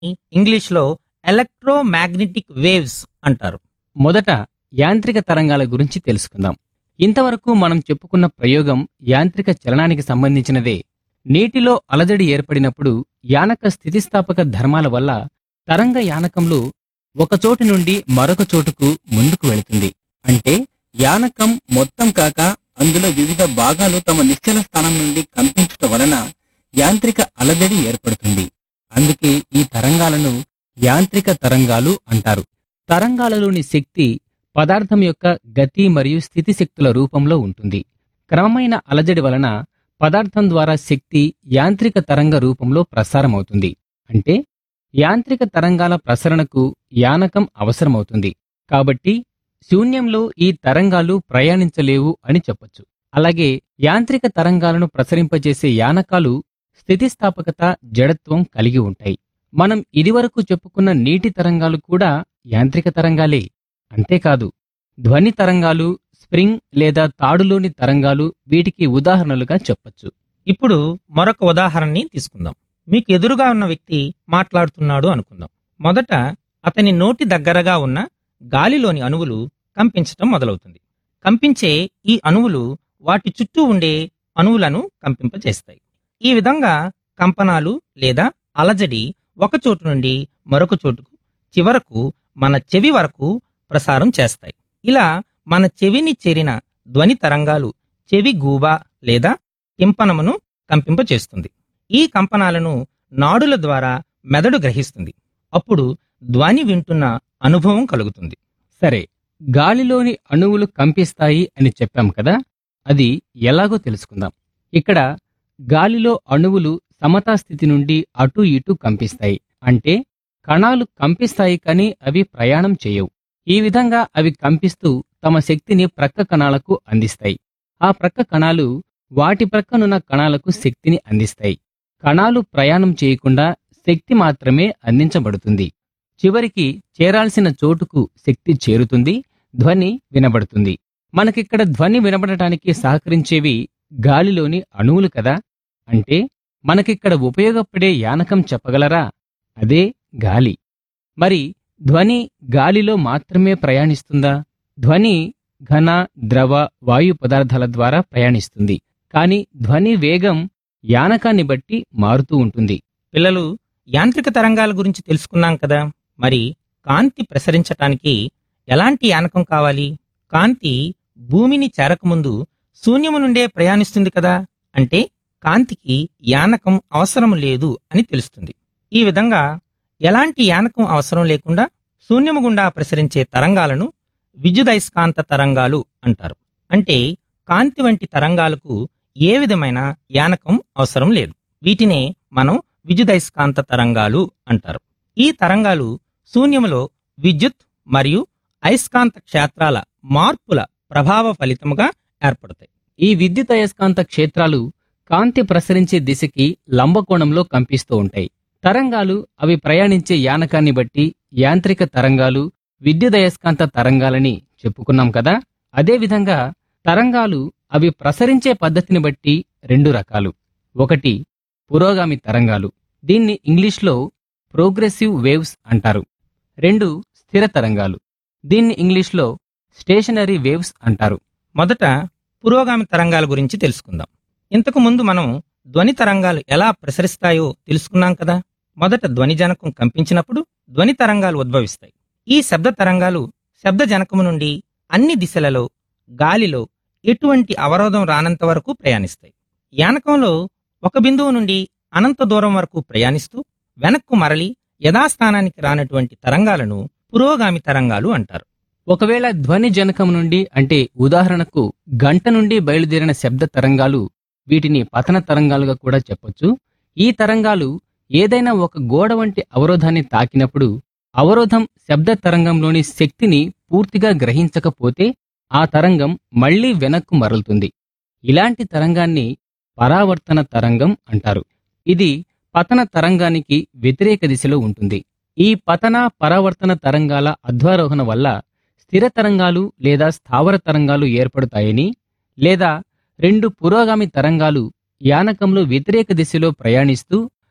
ఇంగ్లీష్లో electromagnetic waves అంటారు మొదట యాంత్రిక తరంగాల గురించి తెలుసుకుందాం ఇంతవరకు మనం చెప్పుకున్న ప్రయోగం యాంత్రిక చలనానికి సంబంధించినదే నీటిలో అలజడి ఏర్పడినప్పుడు యానక స్థితిస్థాపక ధర్మాల వల్ల తరంగ యానకంలో ఒక చోటు నుండి మరొక చోటుకు ముందుకు వెళుతుంది అంటే యానకం మొత్తం కాక అందులో వివిధ భాగాలు తమ నిశ్చల స్థానం నుండి కంపించటం వలన యాంత్రిక అలజడి ఏర్పడుతుంది అందుకే ఈ తరంగాలను యాంత్రిక తరంగాలు అంటారు తరంగాలలోని శక్తి పదార్థం యొక్క గతి మరియు స్థితి శక్తుల రూపంలో ఉంటుంది క్రమమైన అలజడి వలన పదార్థం ద్వారా శక్తి యాంత్రిక తరంగ రూపంలో ప్రసారమవుతుంది అంటే యాంత్రిక తరంగాల ప్రసరణకు యానకం అవసరమవుతుంది కాబట్టి శూన్యంలో ఈ తరంగాలు ప్రయాణించలేవు అని చెప్పొచ్చు అలాగే యాంత్రిక తరంగాలను ప్రసరింపజేసే యానకాలు స్థితిస్థాపకత జడత్వం కలిగి ఉంటాయి మనం ఇదివరకు చెప్పుకున్న నీటి తరంగాలు కూడా యాంత్రిక తరంగాలే అంతేకాదు ధ్వని తరంగాలు స్ప్రింగ్ లేదా తాడులోని తరంగాలు వీటికి ఉదాహరణలుగా చెప్పొచ్చు ఇప్పుడు మరొక ఉదాహరణని తీసుకుందాం మీకు ఎదురుగా ఉన్న వ్యక్తి మాట్లాడుతున్నాడు అనుకుందాం మొదట అతని నోటి దగ్గరగా ఉన్న గాలిలోని అణువులు కంపించటం మొదలవుతుంది కంపించే ఈ అణువులు వాటి చుట్టూ ఉండే అణువులను కంపింపజేస్తాయి ఈ విధంగా కంపనాలు లేదా అలజడి ఒక చోటు నుండి మరొక చోటుకు చివరకు మన చెవి వరకు ప్రసారం చేస్తాయి ఇలా మన చెవిని చేరిన ధ్వని తరంగాలు చెవి గూబ లేదా టింపనమును కంపింపచేస్తుంది ఈ కంపనాలను నాడుల ద్వారా మెదడు గ్రహిస్తుంది అప్పుడు ధ్వని వింటున్న అనుభవం కలుగుతుంది సరే గాలిలోని అణువులు కంపిస్తాయి అని చెప్పాం కదా అది ఎలాగో తెలుసుకుందాం ఇక్కడ గాలిలో అణువులు సమతా స్థితి నుండి అటు ఇటు కంపిస్తాయి అంటే కణాలు కంపిస్తాయి కానీ అవి ప్రయాణం చేయవు ఈ విధంగా అవి కంపిస్తూ తమ శక్తిని ప్రక్క కణాలకు అందిస్తాయి ఆ ప్రక్క కణాలు వాటి ప్రక్కనున్న కణాలకు శక్తిని అందిస్తాయి కణాలు ప్రయాణం చేయకుండా శక్తి మాత్రమే అందించబడుతుంది చివరికి చేరాల్సిన చోటుకు శక్తి చేరుతుంది ధ్వని వినబడుతుంది మనకిక్కడ ధ్వని వినబడటానికి సహకరించేవి గాలిలోని అణువులు కదా అంటే మనకిక్కడ ఉపయోగపడే యానకం చెప్పగలరా అదే గాలి మరి ధ్వని గాలిలో మాత్రమే ప్రయాణిస్తుందా ధ్వని ఘన ద్రవ వాయు పదార్థాల ద్వారా ప్రయాణిస్తుంది కానీ ధ్వని వేగం యానకాన్ని బట్టి మారుతూ ఉంటుంది పిల్లలు యాంత్రిక తరంగాల గురించి తెలుసుకున్నాం కదా మరి కాంతి ప్రసరించటానికి ఎలాంటి యానకం కావాలి కాంతి భూమిని చేరకముందు శూన్యము నుండే ప్రయాణిస్తుంది కదా అంటే కాంతికి యానకం అవసరం లేదు అని తెలుస్తుంది ఈ విధంగా ఎలాంటి యానకం అవసరం లేకుండా శూన్యము గుండా ప్రసరించే తరంగాలను విద్యుదయస్కాంత తరంగాలు అంటారు అంటే కాంతి వంటి తరంగాలకు ఏ విధమైన యానకం అవసరం లేదు వీటినే మనం విద్యుదయస్కాంత తరంగాలు అంటారు ఈ తరంగాలు శూన్యములో విద్యుత్ మరియు అయస్కాంత క్షేత్రాల మార్పుల ప్రభావ ఫలితముగా ఏర్పడతాయి ఈ విద్యుత్ అయస్కాంత క్షేత్రాలు కాంతి ప్రసరించే దిశకి లంబకోణంలో కంపిస్తూ ఉంటాయి తరంగాలు అవి ప్రయాణించే యానకాన్ని బట్టి యాంత్రిక తరంగాలు విద్యుదయస్కాంత తరంగాలని చెప్పుకున్నాం కదా అదేవిధంగా తరంగాలు అవి ప్రసరించే పద్ధతిని బట్టి రెండు రకాలు ఒకటి పురోగామి తరంగాలు దీన్ని ఇంగ్లీష్లో ప్రోగ్రెసివ్ వేవ్స్ అంటారు రెండు స్థిర తరంగాలు దీన్ని ఇంగ్లీష్లో స్టేషనరీ వేవ్స్ అంటారు మొదట పురోగామి తరంగాల గురించి తెలుసుకుందాం ఇంతకు ముందు మనం ధ్వని తరంగాలు ఎలా ప్రసరిస్తాయో తెలుసుకున్నాం కదా మొదట ధ్వని జనకం కంపించినప్పుడు ధ్వని తరంగాలు ఉద్భవిస్తాయి ఈ శబ్ద తరంగాలు శబ్ద జనకము నుండి అన్ని దిశలలో గాలిలో ఎటువంటి అవరోధం రానంత వరకు ప్రయాణిస్తాయి యానకంలో ఒక బిందువు నుండి అనంత దూరం వరకు ప్రయాణిస్తూ వెనక్కు మరలి యథాస్థానానికి రానటువంటి తరంగాలను పురోగామి తరంగాలు అంటారు ఒకవేళ ధ్వని జనకం నుండి అంటే ఉదాహరణకు గంట నుండి బయలుదేరిన శబ్ద తరంగాలు వీటిని పతన తరంగాలుగా కూడా చెప్పొచ్చు ఈ తరంగాలు ఏదైనా ఒక గోడ వంటి అవరోధాన్ని తాకినప్పుడు అవరోధం శబ్ద తరంగంలోని శక్తిని పూర్తిగా గ్రహించకపోతే ఆ తరంగం మళ్లీ వెనక్కు మరలుతుంది ఇలాంటి తరంగాన్ని పరావర్తన తరంగం అంటారు ఇది పతన తరంగానికి వ్యతిరేక దిశలో ఉంటుంది ఈ పతన పరావర్తన తరంగాల అధ్వారోహణ వల్ల స్థిర తరంగాలు లేదా స్థావర తరంగాలు ఏర్పడతాయని లేదా రెండు పురోగామి తరంగాలు యానకంలో వ్యతిరేక దిశలో ప్రయాణిస్తూ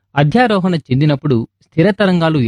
అధ్యారోహణ చెందినప్పుడు స్థిర తరంగాలు